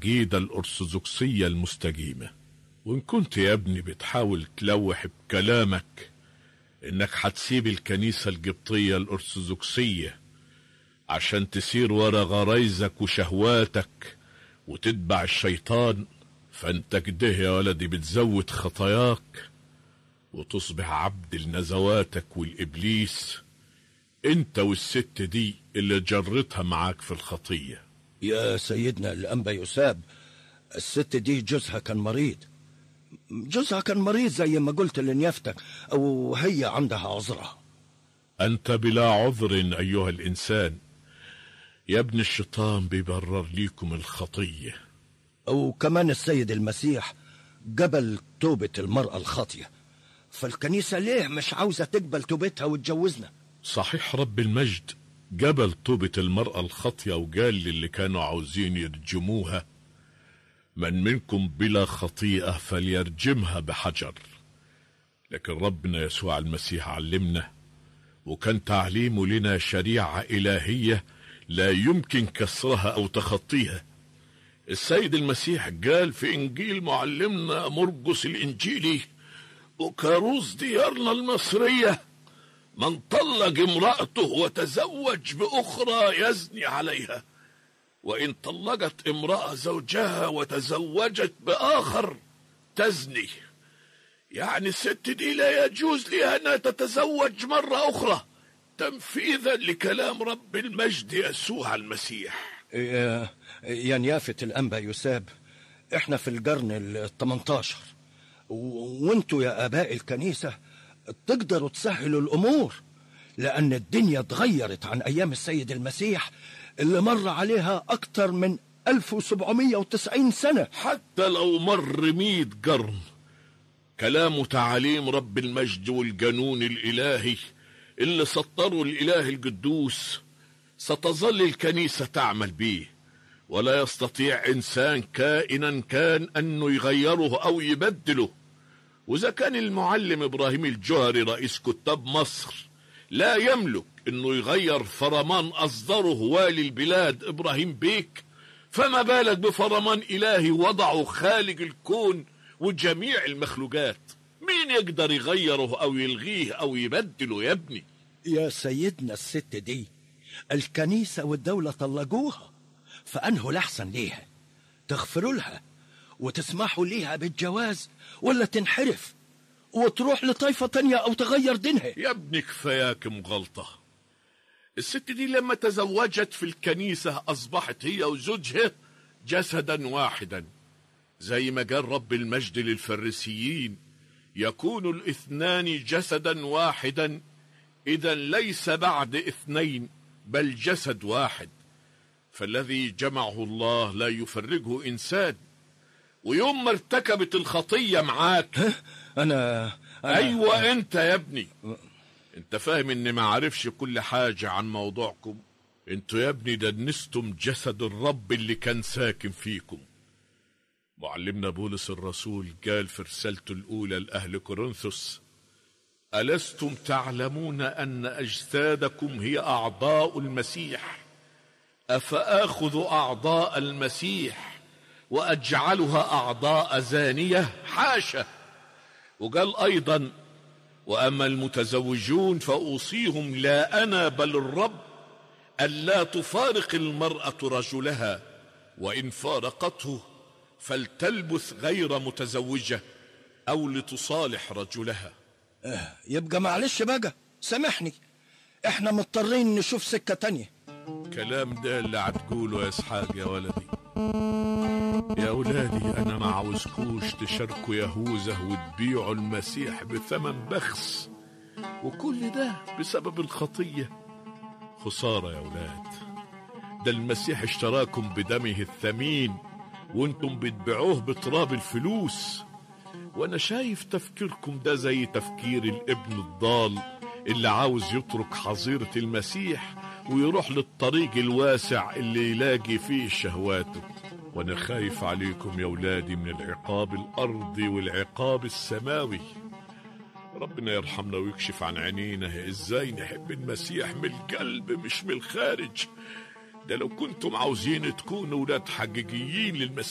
العقيدة الأرثوذكسية المستقيمة وإن كنت يا ابني بتحاول تلوح بكلامك إنك هتسيب الكنيسة القبطية الأرثوذكسية عشان تسير ورا غرايزك وشهواتك وتتبع الشيطان فانت كده يا ولدي بتزود خطاياك وتصبح عبد لنزواتك والإبليس انت والست دي اللي جرتها معاك في الخطية يا سيدنا الأنبا يساب الست دي جوزها كان مريض جوزها كان مريض زي ما قلت لنيافتك وهي عندها عذرها أنت بلا عذر أيها الإنسان يا ابن الشيطان بيبرر ليكم الخطية وكمان السيد المسيح قبل توبة المرأة الخاطية فالكنيسة ليه مش عاوزة تقبل توبتها وتجوزنا صحيح رب المجد قبل توبة المرأة الخاطية وقال للي كانوا عاوزين يرجموها من منكم بلا خطيئة فليرجمها بحجر لكن ربنا يسوع المسيح علمنا وكان تعليمه لنا شريعة إلهية لا يمكن كسرها أو تخطيها السيد المسيح قال في إنجيل معلمنا مرقس الإنجيلي وكاروس ديارنا المصرية من طلق امرأته وتزوج بأخرى يزني عليها وإن طلقت امرأة زوجها وتزوجت بآخر تزني يعني الست دي لا يجوز لها أنها تتزوج مرة أخرى تنفيذا لكلام رب المجد يسوع المسيح يا يا نيافة الأنبا يساب احنا في القرن ال 18 و- وانتوا يا آباء الكنيسة تقدروا تسهلوا الأمور لأن الدنيا اتغيرت عن أيام السيد المسيح اللي مر عليها أكتر من 1790 سنة حتى لو مر مية قرن كلام وتعاليم رب المجد والجنون الإلهي اللي سطره الإله القدوس ستظل الكنيسة تعمل به ولا يستطيع إنسان كائنا كان أنه يغيره أو يبدله وإذا كان المعلم إبراهيم الجوهري رئيس كتاب مصر لا يملك أنه يغير فرمان أصدره والي البلاد إبراهيم بيك فما بالك بفرمان إلهي وضعه خالق الكون وجميع المخلوقات مين يقدر يغيره أو يلغيه أو يبدله يا ابني يا سيدنا الست دي الكنيسة والدولة طلقوها فأنه الأحسن ليها تغفروا لها وتسمحوا ليها بالجواز ولا تنحرف وتروح لطائفة تانية أو تغير دينها يا ابني كفاياك مغلطة الست دي لما تزوجت في الكنيسة أصبحت هي وزوجها جسدا واحدا زي ما قال رب المجد للفريسيين يكون الاثنان جسدا واحدا إذا ليس بعد اثنين بل جسد واحد فالذي جمعه الله لا يفرقه إنسان ويوم ما ارتكبت الخطية معاك أنا, أنا ايوه انت يا ابني انت فاهم اني ما عارفش كل حاجة عن موضوعكم انتوا يا ابني دنستم جسد الرب اللي كان ساكن فيكم معلمنا بولس الرسول قال في رسالته الاولى لاهل كورنثوس الستم تعلمون ان اجسادكم هي اعضاء المسيح افاخذ اعضاء المسيح واجعلها اعضاء زانيه حاشا وقال ايضا واما المتزوجون فاوصيهم لا انا بل الرب الا تفارق المراه رجلها وان فارقته فلتلبث غير متزوجه او لتصالح رجلها يبقى معلش بقى سامحني احنا مضطرين نشوف سكة تانية كلام ده اللي هتقوله يا اسحاق يا ولدي يا ولادي انا ما عاوزكوش تشاركوا يهوذا وتبيعوا المسيح بثمن بخس وكل ده بسبب الخطيه خساره يا ولاد ده المسيح اشتراكم بدمه الثمين وانتم بتبيعوه بتراب الفلوس وانا شايف تفكيركم ده زي تفكير الابن الضال اللي عاوز يترك حظيرة المسيح ويروح للطريق الواسع اللي يلاقي فيه شهواته وانا خايف عليكم يا ولادي من العقاب الارضي والعقاب السماوي ربنا يرحمنا ويكشف عن عينينا ازاي نحب المسيح من القلب مش من الخارج ده لو كنتم عاوزين تكونوا ولاد حقيقيين للمسيح